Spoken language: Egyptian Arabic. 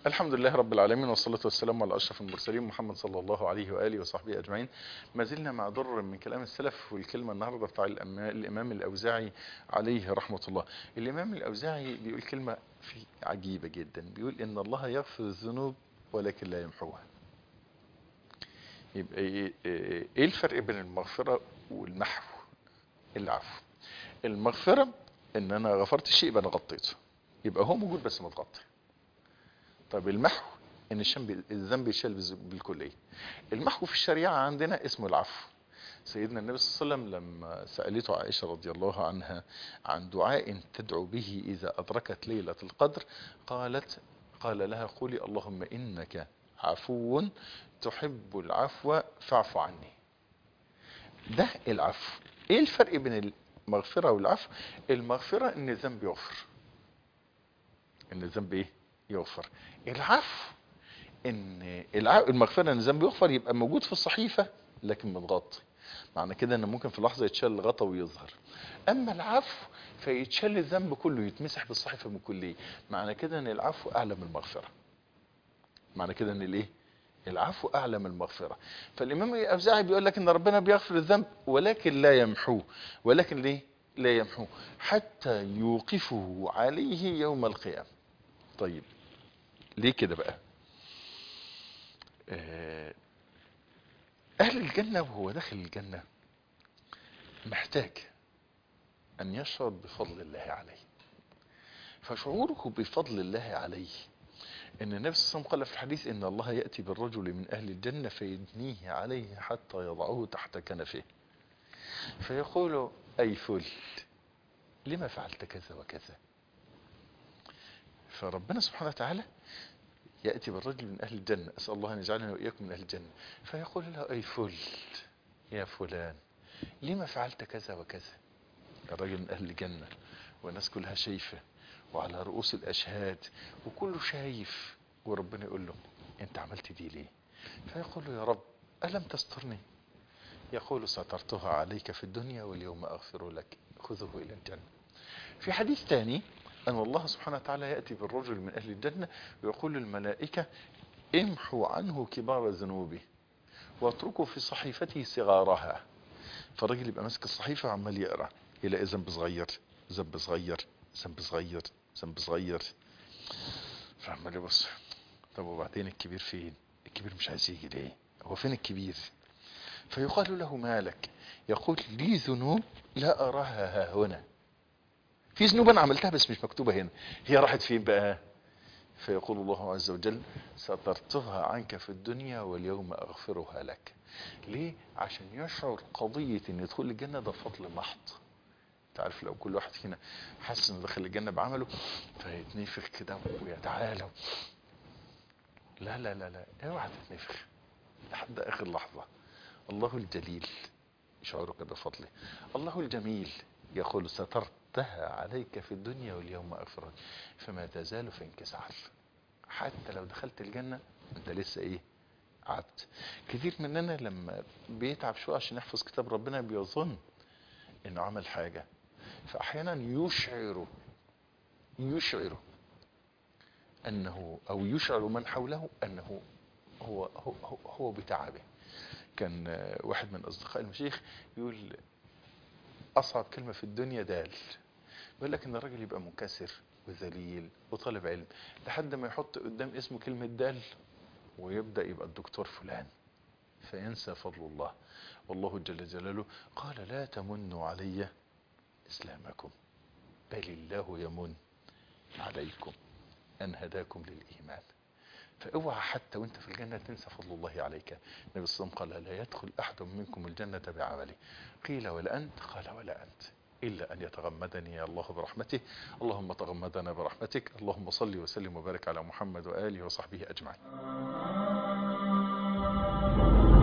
الحمد لله رب العالمين والصلاة والسلام على أشرف المرسلين محمد صلى الله عليه وآله وصحبه أجمعين ما زلنا مع در من كلام السلف والكلمة النهاردة بتاع الأما- الإمام الأوزاعي عليه رحمة الله الإمام الأوزاعي بيقول كلمة في عجيبة جدا بيقول إن الله يغفر الذنوب ولكن لا يمحوها يبقى إيه إيه الفرق بين المغفرة والمحو العفو المغفرة إن أنا غفرت الشيء يبقى أنا غطيته يبقى هو موجود بس متغطي طب المحو ان الشم الذنب يشال بالز- بالكليه المحو في الشريعه عندنا اسمه العفو سيدنا النبي صلى الله عليه وسلم لما سالته عائشه رضي الله عنها عن دعاء تدعو به اذا ادركت ليله القدر قالت قال لها قولي اللهم انك عفو تحب العفو فاعف عني ده العفو ايه الفرق بين المغفره والعفو المغفره ان الذنب يغفر ان الذنب ايه يغفر العفو ان الع- المغفره ان الذنب يغفر يبقى موجود في الصحيفه لكن متغطي معنى كده ان ممكن في لحظه يتشال الغطا ويظهر اما العفو فيتشال الذنب كله يتمسح بالصحيفه من كليه معنى كده ان العفو اعلى من المغفره معنى كده ان الايه العفو اعلى من المغفره فالامام الاوزاعي بيقول لك ان ربنا بيغفر الذنب ولكن لا يمحوه ولكن ليه لا يمحوه حتى يوقفه عليه يوم القيامه طيب ليه كده بقى آه، اهل الجنة وهو داخل الجنة محتاج ان يشعر بفضل الله عليه فشعوره بفضل الله عليه ان النبي صلى الله عليه وسلم قال في الحديث ان الله يأتي بالرجل من اهل الجنة فيدنيه عليه حتى يضعه تحت كنفه فيقول اي فل لما فعلت كذا وكذا فربنا سبحانه وتعالى يأتي بالرجل من أهل الجنة أسأل الله أن يجعلنا وإياكم من أهل الجنة فيقول له أي فل يا فلان لما فعلت كذا وكذا الرجل من أهل الجنة والناس كلها شايفة وعلى رؤوس الأشهاد وكله شايف وربنا يقول له أنت عملت دي ليه فيقول له يا رب ألم تسترني يقول سترتها عليك في الدنيا واليوم أغفر لك خذه إلى الجنة في حديث ثاني أن الله سبحانه وتعالى يأتي بالرجل من أهل الجنة ويقول للملائكة امحوا عنه كبار ذنوبه واتركوا في صحيفته صغارها فالراجل يبقى ماسك الصحيفة وعمال يقرأ يلاقي ذنب صغير ذنب صغير ذنب صغير ذنب صغير فعمال يبص طب وبعدين الكبير فين الكبير مش عايز يجي ليه هو فين الكبير فيقال له مالك يقول لي ذنوب لا أراها ها هنا في ذنوب انا عملتها بس مش مكتوبه هنا هي راحت فين بقى فيقول الله عز وجل سترتها عنك في الدنيا واليوم اغفرها لك ليه عشان يشعر قضيه ان يدخل الجنه ده فضل محض تعرف لو كل واحد فينا حس انه دخل الجنه بعمله فيتنفخ كده ويتعالى لا لا لا لا اوعى تتنفخ لحد اخر لحظه الله الجليل يشعرك بفضله الله الجميل يقول سترتها عليك في الدنيا واليوم أغفرك فما تزال في انكسار حتى لو دخلت الجنة انت لسه ايه عبد كثير مننا لما بيتعب شوية عشان يحفظ كتاب ربنا بيظن انه عمل حاجة فاحيانا يشعر يشعر انه او يشعر من حوله انه هو هو هو, هو بتعبه كان آه، واحد من اصدقاء المشايخ يقول اصعب كلمه في الدنيا دال بيقول لك ان الراجل يبقى منكسر وذليل وطالب علم لحد ما يحط قدام اسمه كلمه دال ويبدا يبقى الدكتور فلان فينسى فضل الله والله جل جلاله قال لا تمنوا علي اسلامكم بل الله يمن عليكم ان هداكم للايمان فاوعى حتى وانت في الجنة تنسى فضل الله عليك النبي صلى الله عليه وسلم قال لا يدخل أحد منكم الجنة بعمله قيل ولا أنت قال ولا أنت إلا أن يتغمدني الله برحمته اللهم تغمدنا برحمتك اللهم صل وسلم وبارك على محمد وآله وصحبه أجمعين